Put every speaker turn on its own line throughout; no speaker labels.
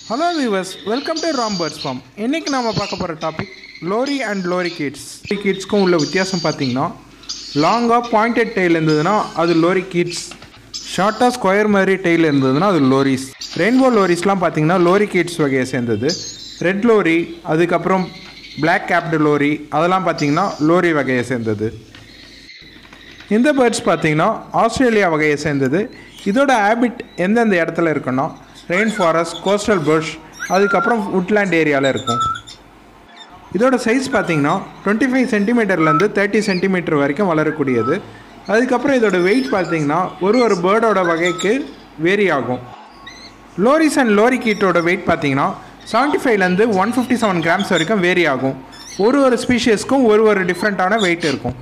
hello viewers welcome to Ram birds farm இன்றைக்கி நாம பார்க்க போகிற topic lory and lorikeets லோரி கிட்ஸ்க்கும் உள்ள வித்தியாசம் பார்த்தீங்கன்னா லாங்காக பாயிண்டட் டெய்ல் இருந்ததுன்னா அது லோரி கிட்ஸ் ஷார்ட்டாக ஸ்கொயர் மாதிரி டெய்ல் இருந்ததுன்னா அது லோரிஸ் ரெயின்போ லோரிஸ்லாம் பார்த்தீங்கன்னா லோரி கிட்ஸ் வகையை சேர்ந்தது ரெட் லோரி அதுக்கப்புறம் Black கேப்டு லோரி அதெல்லாம் பார்த்தீங்கன்னா லோரி வகையை சேர்ந்தது இந்த பேர்ட்ஸ் பார்த்தீங்கன்னா ஆஸ்திரேலியா வகையை சேர்ந்தது இதோட ஹேபிட் எந்தெந்த இடத்துல இருக்குன்னா ரெயின் ஃபாரஸ்ட் கோஸ்டல் புஷ் அதுக்கப்புறம் உட்லேண்ட் ஏரியாவில் இருக்கும் இதோட சைஸ் பார்த்தீங்கன்னா டுவெண்ட்டி ஃபைவ் சென்டிமீட்டர்லேருந்து தேர்ட்டி சென்டிமீட்டர் வரைக்கும் வளரக்கூடியது அதுக்கப்புறம் இதோட வெயிட் பார்த்தீங்கன்னா ஒரு ஒரு பேர்டோட வகைக்கு வேரி ஆகும் லோரிஸ் அண்ட் லோரி கீட்டோட வெயிட் பார்த்தீங்கன்னா செவன்ட்டி ஃபைவ்லேருந்து ஒன் ஃபிஃப்டி செவன் கிராம்ஸ் வரைக்கும் வேரி ஆகும் ஒரு ஒரு ஸ்பீஷியஸ்க்கும் ஒரு ஒரு டிஃப்ரெண்ட்டான வெயிட் இருக்கும்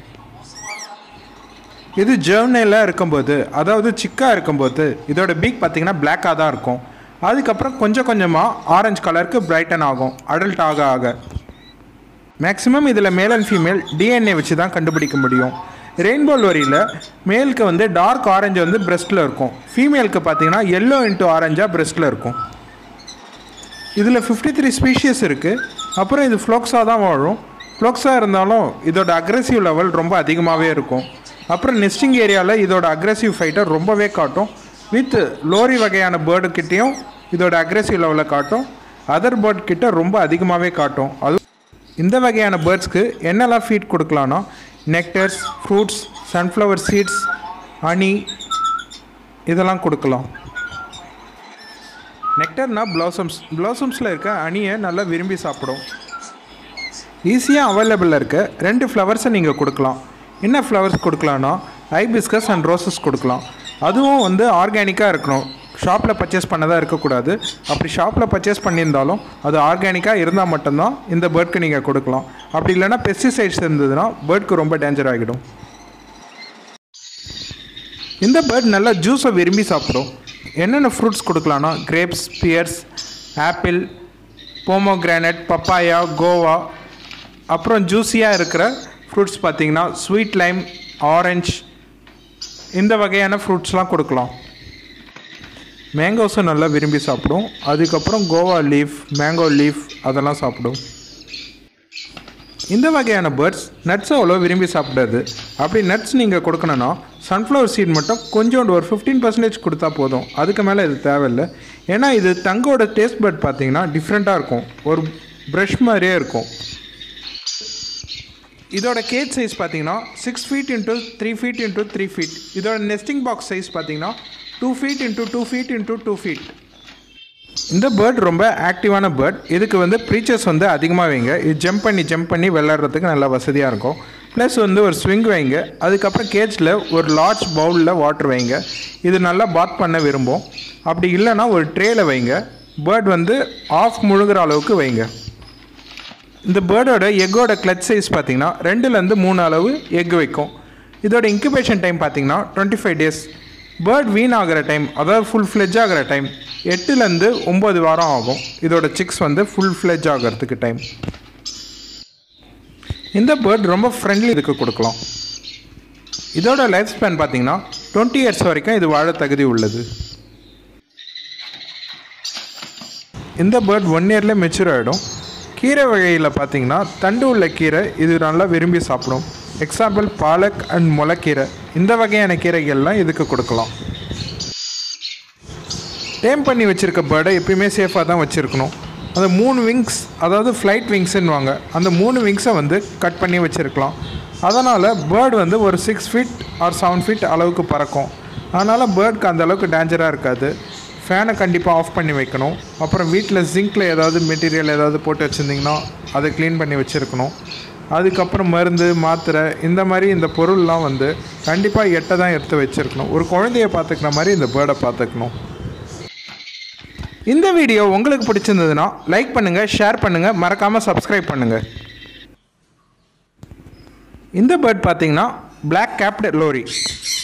இது ஜெர்னலாக இருக்கும்போது அதாவது சிக்காக இருக்கும்போது இதோட பீக் பார்த்தீங்கன்னா பிளாக்காக தான் இருக்கும் அதுக்கப்புறம் கொஞ்சம் கொஞ்சமாக ஆரஞ்சு கலருக்கு பிரைட்டன் ஆகும் அடல்ட் ஆக ஆக மேக்ஸிமம் இதில் மேல் அண்ட் ஃபீமேல் டிஎன்ஏ வச்சு தான் கண்டுபிடிக்க முடியும் ரெயின்போ லோரியில் மேலுக்கு வந்து டார்க் ஆரஞ்சு வந்து பிரெஸ்ட்டில் இருக்கும் ஃபீமேலுக்கு பார்த்தீங்கன்னா எல்லோ இன்ட்டு ஆரஞ்சாக பிரெஸ்ட்டில் இருக்கும் இதில் ஃபிஃப்டி த்ரீ ஸ்பீஷியஸ் இருக்குது அப்புறம் இது ஃப்ளோக்ஸாக தான் வாழும் ஃப்ளோக்ஸாக இருந்தாலும் இதோட அக்ரெசிவ் லெவல் ரொம்ப அதிகமாகவே இருக்கும் அப்புறம் நெஸ்டிங் ஏரியாவில் இதோட அக்ரெசிவ் ஃபைட்டை ரொம்பவே காட்டும் வித் லோரி வகையான பேர்டுக்கிட்டேயும் இதோட அக்ரெசிவ் லெவலில் காட்டும் அதர் பேர்ட் கிட்ட ரொம்ப அதிகமாகவே காட்டும் அது இந்த வகையான பேர்ட்ஸ்க்கு என்னெல்லாம் ஃபீட் கொடுக்கலான்னா nectars fruits sunflower seeds honey இதெல்லாம் கொடுக்கலாம் நெக்டர்னா ப்ளாசம்ஸ் ப்ளாசம்ஸில் இருக்க அணியை நல்லா விரும்பி சாப்பிடும் ஈஸியாக அவைலபிளில் இருக்க ரெண்டு ஃப்ளவர்ஸை நீங்கள் கொடுக்கலாம் என்ன ஃப்ளவர்ஸ் கொடுக்கலான்னா ஹைபிஸ்கஸ் அண்ட் ரோசஸ் கொடுக்கலாம் அதுவும் வந்து ஆர்கானிக்காக இருக்கணும் ஷாப்பில் பர்ச்சேஸ் பண்ணதாக இருக்கக்கூடாது அப்படி ஷாப்பில் பர்ச்சேஸ் பண்ணியிருந்தாலும் அது ஆர்கானிக்காக இருந்தால் மட்டும்தான் இந்த பேர்ட்க்கு நீங்கள் கொடுக்கலாம் அப்படி இல்லைன்னா பெஸ்டிசைட்ஸ் இருந்ததுன்னா பேர்ட்க்கு ரொம்ப டேஞ்சர் ஆகிடும் இந்த பேர்ட் நல்லா ஜூஸை விரும்பி சாப்பிடும் என்னென்ன ஃப்ரூட்ஸ் கொடுக்கலான்னா grapes pears apple pomegranate papaya guava அப்புறம் ஜூஸியாக இருக்கிற ஃப்ரூட்ஸ் பார்த்தீங்கன்னா ஸ்வீட் லைம் ஆரஞ்ச் இந்த வகையான ஃப்ரூட்ஸ்லாம் கொடுக்கலாம் மேங்கோஸும் நல்லா விரும்பி சாப்பிடும் அதுக்கப்புறம் கோவா லீஃப் மேங்கோ லீஃப் அதெல்லாம் சாப்பிடும் இந்த வகையான பேர்ட்ஸ் நட்ஸ் அவ்வளோ விரும்பி சாப்பிடாது அப்படி நட்ஸ் நீங்கள் கொடுக்கணுன்னா சன்ஃப்ளவர் சீட் மட்டும் கொஞ்சோண்டு ஒரு ஃபிஃப்டீன் பர்சன்டேஜ் கொடுத்தா போதும் அதுக்கு மேலே இது தேவையில்லை ஏன்னா இது தங்கோட டேஸ்ட் பட் பார்த்தீங்கன்னா டிஃப்ரெண்ட்டாக இருக்கும் ஒரு ப்ரஷ் மாதிரியே இருக்கும் இதோட கேஜ் சைஸ் பார்த்தீங்கன்னா six feet into three feet into three feet இதோட நெஸ்டிங் பாக்ஸ் சைஸ் பார்த்தீங்கன்னா two feet into two feet into two feet இந்த பேர்ட் ரொம்ப ஆக்டிவான பேர்ட் இதுக்கு வந்து ப்ரீச்சர்ஸ் வந்து அதிகமாக வைங்க இது ஜம்ப் பண்ணி ஜம்ப் பண்ணி விளையாடுறதுக்கு நல்லா வசதியாக இருக்கும் ப்ளஸ் வந்து ஒரு ஸ்விங் வைங்க அதுக்கப்புறம் கேஜில் ஒரு லார்ஜ் பவுலில் வாட்டர் வைங்க இது நல்லா பாத் பண்ண விரும்பும் அப்படி இல்லைன்னா ஒரு ட்ரேயில் வைங்க பேர்ட் வந்து ஆஃப் முழுகிற அளவுக்கு வைங்க இந்த பேர்டோட எக்கோட கிளச் சைஸ் பார்த்தீங்கன்னா ரெண்டுலேருந்து மூணு அளவு எக் வைக்கும் இதோட இன்குபேஷன் டைம் பார்த்தீங்கன்னா twenty five days bird wean ஆகிற டைம் அதாவது ஃபுல் ஃப்ளெஜ் ஆகிற டைம் எட்டுலேருந்து ஒம்பது வாரம் ஆகும் இதோட சிக்ஸ் வந்து ஃபுல் ஃப்ளெஜ் ஆகிறதுக்கு டைம் இந்த பேர்ட் ரொம்ப ஃப்ரெண்ட்லி இதுக்கு கொடுக்கலாம் இதோட லைஃப் ஸ்பேன் பார்த்தீங்கன்னா டுவெண்ட்டி இயர்ஸ் வரைக்கும் இது வாழ தகுதி உள்ளது இந்த பேர்ட் ஒன் இயர்லேயே மெச்சூர் ஆகிடும் கீரை வகையில் பார்த்தீங்கன்னா தண்டு உள்ள கீரை இது நல்லா விரும்பி சாப்பிடும் எக்ஸாம்பிள் பாலக் அண்ட் முளைக்கீரை இந்த வகையான கீரைகள்லாம் இதுக்கு கொடுக்கலாம் டேம் பண்ணி வச்சுருக்க பேர்டை எப்பயுமே சேஃபாக தான் வச்சுருக்கணும் அந்த மூணு விங்ஸ் அதாவது ஃப்ளைட் விங்ஸ்ன்னுவாங்க அந்த மூணு விங்ஸை வந்து கட் பண்ணி வச்சுருக்கலாம் அதனால் பேர்டு வந்து ஒரு six feet or seven feet அளவுக்கு பறக்கும் அதனால் பேர்டுக்கு அந்த அளவுக்கு டேஞ்சராக இருக்காது ஃபேனை கண்டிப்பாக ஆஃப் பண்ணி வைக்கணும் அப்புறம் வீட்டில் ஜிங்கில் ஏதாவது மெட்டீரியல் ஏதாவது போட்டு வச்சுருந்திங்கன்னா அதை க்ளீன் பண்ணி வச்சுருக்கணும் அதுக்கப்புறம் மருந்து மாத்திரை இந்த மாதிரி இந்த பொருள்லாம் வந்து கண்டிப்பாக எட்டை தான் எடுத்து வச்சுருக்கணும் ஒரு குழந்தைய பார்த்துக்கிற மாதிரி இந்த பேர்டை பார்த்துக்கணும் இந்த வீடியோ உங்களுக்கு பிடிச்சிருந்ததுன்னா லைக் பண்ணுங்கள் ஷேர் பண்ணுங்கள் மறக்காமல் சப்ஸ்கிரைப் பண்ணுங்கள் இந்த பேர்ட் பார்த்தீங்கன்னா Black கேப்டு லோரி